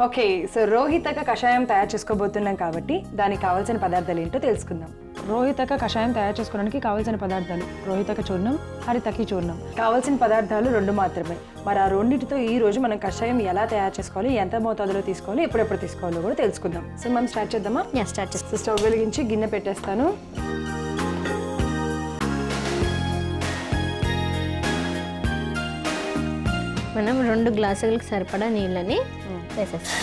Okay so రోహితక కషాయం తయారు చేసుకోబోతున్నాం కాబట్టి దానికి కావాల్సిన పదార్థాలు ఏంటో తెలుసుకుందాం రోహితక కషాయం తయారు చేసుకోవడానికి కావాల్సిన పదార్థాలు రోహితక చూర్ణం హరితకి చూర్ణం కావాల్సిన పదార్థాలు రెండు మాత్రమే మరి ఆ రెండింటితో ఈ రోజు మనం కషాయం ఎలా తయారు చేసుకోవాలి ఎంత మోతాదులో తీసుకోవాలి ఎప్పుడెప్పుడు తీసుకోవాలో కూడా తెలుసుకుందాం సో మనం స్టార్ట్ చేద్దామా యా స్టార్ట్ చేస్తాం సో స్టవ్ వెలిగించి గిన్నె పెట్టేస్తాను మనం రెండు గ్లాసులకు సరిపడా నీళ్ళని వేసేస్తాం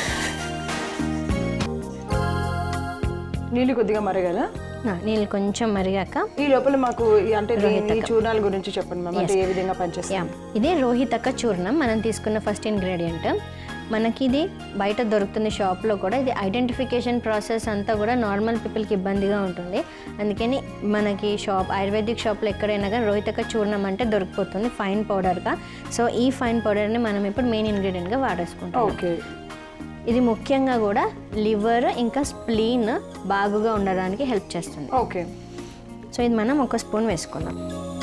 నీళ్ళు కొద్దిగా మరగల ఆ, నీళ్ళు కొంచెం మరిగాక ఈ లోపల మాకు ఈ అంటే దీని ఈ చూర్ణాల గురించి చెప్పండి మ్యామ్ అంటే ఏ విధంగా యా పనిచేస్తాం ఇదే రోహితక చూర్ణం మనం తీసుకున్న ఫస్ట్ ఇంగ్రీడియంట్ మనకి ఇది బయట దొరుకుతుంది షాప్లో కూడా ఇది ఐడెంటిఫికేషన్ ప్రాసెస్ అంతా కూడా నార్మల్ పీపుల్కి ఇబ్బందిగా ఉంటుంది అందుకని మనకి షాప్ ఆయుర్వేదిక్ షాప్లో ఎక్కడైనా కానీ రోహితక చూర్ణం అంటే దొరికిపోతుంది ఫైన్ పౌడర్గా సో ఈ ఫైన్ పౌడర్ని మనం ఇప్పుడు మెయిన్ ఇంగ్రీడియంట్గా వాడేసుకుంటాం ఓకే ఇది ముఖ్యంగా కూడా లివర్ ఇంకా స్ప్లీన్ బాగుగా ఉండడానికి హెల్ప్ చేస్తుంది ఓకే సో ఇది మనం ఒక స్పూన్ వేసుకుందాం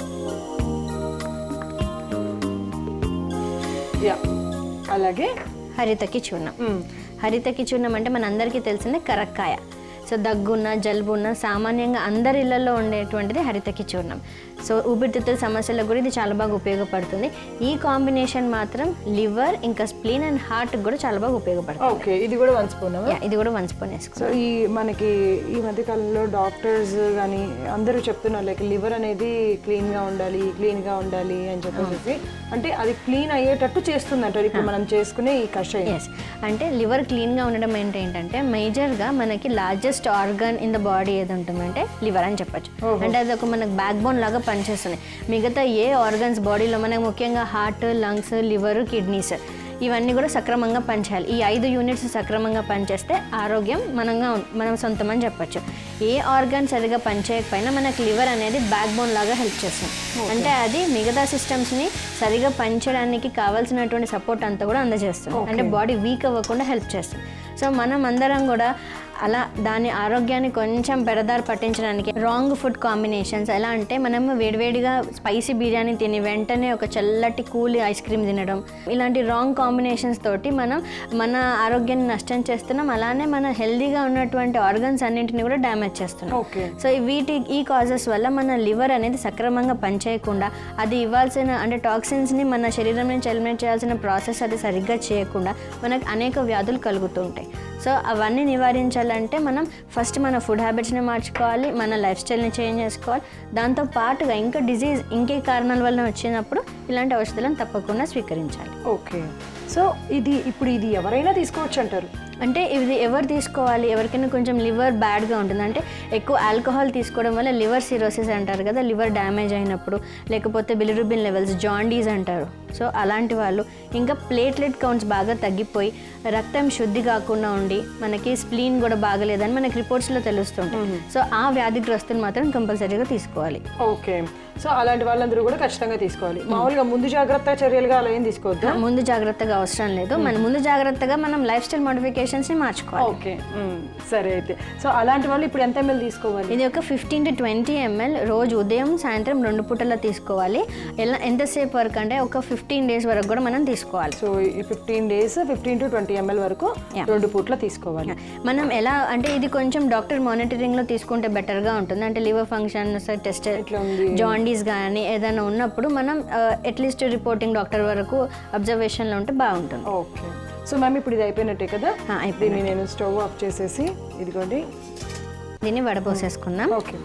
యా అలాగే హరితకి చూర్ణం మ్మ్. హరితకి చూర్ణం అంటే మన అందరికీ తెలిసిందే కరక్కాయ సో దగ్గున్న జలుబున్న సామాన్యంగా అందరి ఇళ్లలో ఉండేటువంటిది హరితకి చూర్ణం సో ఊపిరితిత్తుల సమస్యలకు కూడా ఇది చాలా బాగా ఉపయోగపడుతుంది ఈ కాంబినేషన్ మాత్రం లివర్ ఇంకా స్ప్లీన్ అండ్ హార్ట్ కూడా చాలా బాగా ఉపయోగపడుతుంది ఓకే ఇది కూడా వన్ స్పూన్ యా, ఇది కూడా వన్ స్పూన్ వేసుకో సో ఈ మనకి ఈ మధ్య కాలంలో డాక్టర్స్ కానీ అందరూ చెప్తున్నారు లైక్ లివర్ అనేది క్లీన్ గా ఉండాలి క్లీన్ గా ఉండాలి అని చెప్పేసి అంటే అది క్లీన్ అయ్యేటట్టు చేస్తుంది అంటారు ఇప్పుడు మనం చేసుకునే ఈ కషాయం ఎస్ అంటే లివర్ క్లీన్గా ఉండడం ఏంటి ఏంటంటే మేజర్గా మనకి largest organ in the body ఏది ఉంటుందంటే లివర్ అని చెప్పొచ్చు అంటే అది ఒక మనకు బ్యాక్ బోన్ లాగా పనిచేస్తుంది మిగతా ఏ ఆర్గన్స్ బాడీలో మనకు ముఖ్యంగా హార్ట్ లంగ్స్ లివర్ కిడ్నీస్ ఇవన్నీ కూడా సక్రమంగా పనిచేయాలి ఈ ఐదు యూనిట్స్ సక్రమంగా పనిచేస్తే ఆరోగ్యం మనంగా ఉం- మనం సొంతం అని చెప్పొచ్చు ఏ ఆర్గన్ సరిగా పనిచేయకపోయినా మనకు లివర్ అనేది బ్యాక్ బోన్ లాగా హెల్ప్ చేస్తుంది అంటే అది మిగతా సిస్టమ్స్ని సరిగా పనిచేయడానికి కావాల్సినటువంటి సపోర్ట్ అంతా కూడా అందజేస్తుంది అంటే బాడీ వీక్ అవ్వకుండా హెల్ప్ చేస్తుంది సో మనం అందరం కూడా అలా దాని ఆరోగ్యాన్ని కొంచెం పెడదారి పట్టించడానికి రాంగ్ ఫుడ్ కాంబినేషన్స్ ఎలా అంటే మనం వేడివేడిగా స్పైసీ బిర్యానీ తిని వెంటనే ఒక చల్లటి కూల్ ఐస్ క్రీమ్ తినడం ఇలాంటి రాంగ్ కాంబినేషన్స్ తోటి మనం మన ఆరోగ్యాన్ని నష్టం చేస్తున్నాం అలానే మన హెల్దీగా ఉన్నటువంటి ఆర్గన్స్ అన్నింటిని కూడా డ్యామేజ్ చేస్తున్నాం ఓకే సో ఈ వీటి ఈ కాజెస్ వల్ల మన లివర్ అనేది సక్రమంగా పనిచేయకుండా అది ఇవ్వాల్సిన అంటే టాక్సిన్స్ని మన శరీరం నుంచి ఎలిమినేట్ చేయాల్సిన ప్రాసెస్ అది సరిగ్గా చేయకుండా మనకు అనేక వ్యాధులు కలుగుతూ ఉంటాయి సో అవన్నీ నివారించాలంటే మనం ఫస్ట్ మన ఫుడ్ హ్యాబిట్స్ని మార్చుకోవాలి మన లైఫ్ స్టైల్ని చేంజ్ చేసుకోవాలి దాంతో పాటుగా ఇంకా డిజీజ్ ఇంకే కారణాల వల్ల వచ్చినప్పుడు ఇలాంటి ఔషధాలను తప్పకుండా స్వీకరించాలి ఓకే సో ఇది ఇప్పుడు ఇది ఎవరైనా తీసుకోవచ్చు అంటారు అంటే ఇది ఎవరు తీసుకోవాలి ఎవరికైనా కొంచెం లివర్ బ్యాడ్గా ఉంటుంది అంటే ఎక్కువ ఆల్కహాల్ తీసుకోవడం వల్ల లివర్ సిరోసిస్ అంటారు కదా లివర్ డ్యామేజ్ అయినప్పుడు లేకపోతే బిలిరుబిన్ లెవెల్స్ జాండీస్ అంటారు సో అలాంటి వాళ్ళు ఇంకా ప్లేట్లెట్ కౌంట్స్ బాగా తగ్గిపోయి రక్తం శుద్ధి కాకుండా ఉండి మనకి స్ప్లీన్ కూడా బాగలేదని మనకి రిపోర్ట్స్లో తెలుస్తుంటాయి సో ఆ వ్యాధిగ్రస్తులు మాత్రం కంపల్సరీగా తీసుకోవాలి ఓకే సో అలాంటి వాళ్ళందరూ కూడా ఖచ్చితంగా తీసుకోవాలి మామూలుగా ముందు జాగ్రత్త చర్యలుగా అలా ఏం తీసుకోవద్దా ముందు జాగ్రత్తగా అవసరం లేదు మన ముందు జాగ్రత్తగా మనం లైఫ్ స్టైల్ మోడిఫికేషన్స్ని మార్చుకోవాలి ఓకే మ్మ్. సరే అయితే సో అలాంటి వాళ్ళు ఇప్పుడు ఎంత ఎంఎల్ తీసుకోవాలి ఇది ఒక ఫిఫ్టీన్ టు ట్వంటీ ఎంఎల్ రోజు ఉదయం సాయంత్రం రెండు పూటల్లో తీసుకోవాలి ఎలా ఎంతసేపు వరకు అంటే ఒక ఫిఫ్టీన్ డేస్ వరకు కూడా మనం తీసుకోవాలి సో ఈ fifteen days fifteen to twenty ML వరకు Yeah. రెండు పూట్ల తీసుకోవాలి మనం ఎలా అంటే ఇది కొంచెం డాక్టర్ మానిటరింగ్లో తీసుకుంటే బెటర్గా ఉంటుంది అంటే లివర్ ఫంక్షన్ టెస్ట్ ఎట్లా ఉంది జాండీస్ కానీ ఏదైనా ఉన్నప్పుడు మనం అట్లీస్ట్ రిపోర్టింగ్ డాక్టర్ వరకు అబ్జర్వేషన్లో ఉంటే బాగుంటుంది ఓకే సో మ్యామ్ ఇప్పుడు ఇది అయిపోయినట్టే కదా ఆ, అయిపోయింది దీన్ని నేను స్టవ్ ఆఫ్ చేసేసి ఇదిగోండి దీన్ని వడపోసేసుకుందాం ఓకే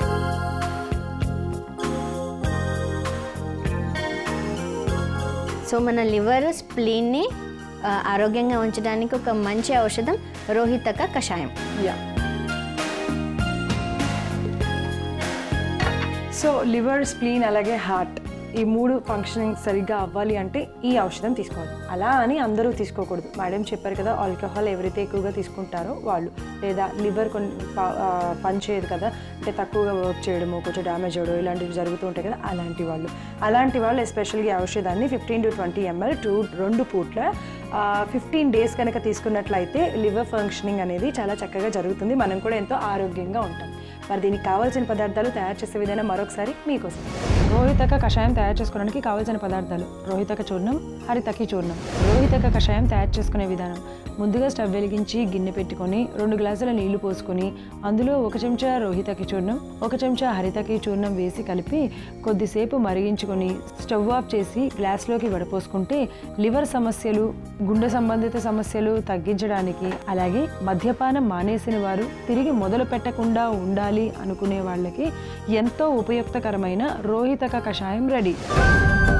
సో మన లివర్ స్ప్లీన్ని ఆ, ఆరోగ్యంగా ఉంచడానికి ఒక మంచి ఔషధం రోహితక కషాయం యా సో లివర్ స్ప్లీన్ అలాగే హార్ట్ ఈ మూడు ఫంక్షనింగ్ సరిగ్గా అవ్వాలి అంటే ఈ ఔషధం తీసుకోవాలి అలా అని అందరూ తీసుకోకూడదు మేడం చెప్పారు కదా ఆల్కహాల్ ఎవరైతే ఎక్కువగా తీసుకుంటారో వాళ్ళు లేదా లివర్ కొన్ని ప- ఆ, పనిచేయదు కదా అంటే తక్కువగా వర్క్ చేయడము కొంచెం డ్యామేజ్ అవ్వడం ఇలాంటివి జరుగుతూ ఉంటాయి కదా అలాంటి వాళ్ళు అలాంటి వాళ్ళు ఎస్పెషల్గా ఈ ఔషధాన్ని fifteen to twenty ML two రెండు పూట్ల ఫిఫ్టీన్ డేస్ కనుక తీసుకున్నట్లయితే లివర్ ఫంక్షనింగ్ అనేది చాలా చక్కగా జరుగుతుంది మనం కూడా ఎంతో ఆరోగ్యంగా ఉంటాం మరి దీనికి కావాల్సిన పదార్థాలు తయారు చేసే విధానం మరొకసారి మీకోసం రోహితక కషాయం తయారు చేసుకోవడానికి కావాల్సిన పదార్థాలు రోహితక చూర్ణం హరితకి చూర్ణం రోహితక కషాయం తయారు చేసుకునే విధానం ముందుగా స్టవ్ వెలిగించి గిన్నె పెట్టుకొని రెండు గ్లాసుల నీళ్లు పోసుకొని అందులో ఒక చెంచా రోహితకి చూర్ణం ఒక చెంచా హరితకి చూర్ణం వేసి కలిపి కొద్దిసేపు మరిగించుకొని స్టవ్ ఆఫ్ చేసి గ్లాస్లోకి వడపోసుకుంటే లివర్ సమస్యలు గుండె సంబంధిత సమస్యలు తగ్గించడానికి అలాగే మద్యపానం మానేసిన వారు తిరిగి మొదలు పెట్టకుండా ఉండాలి అనుకునే వాళ్ళకి ఎంతో ఉపయుక్తకరమైన రోహితక కషాయం రెడీ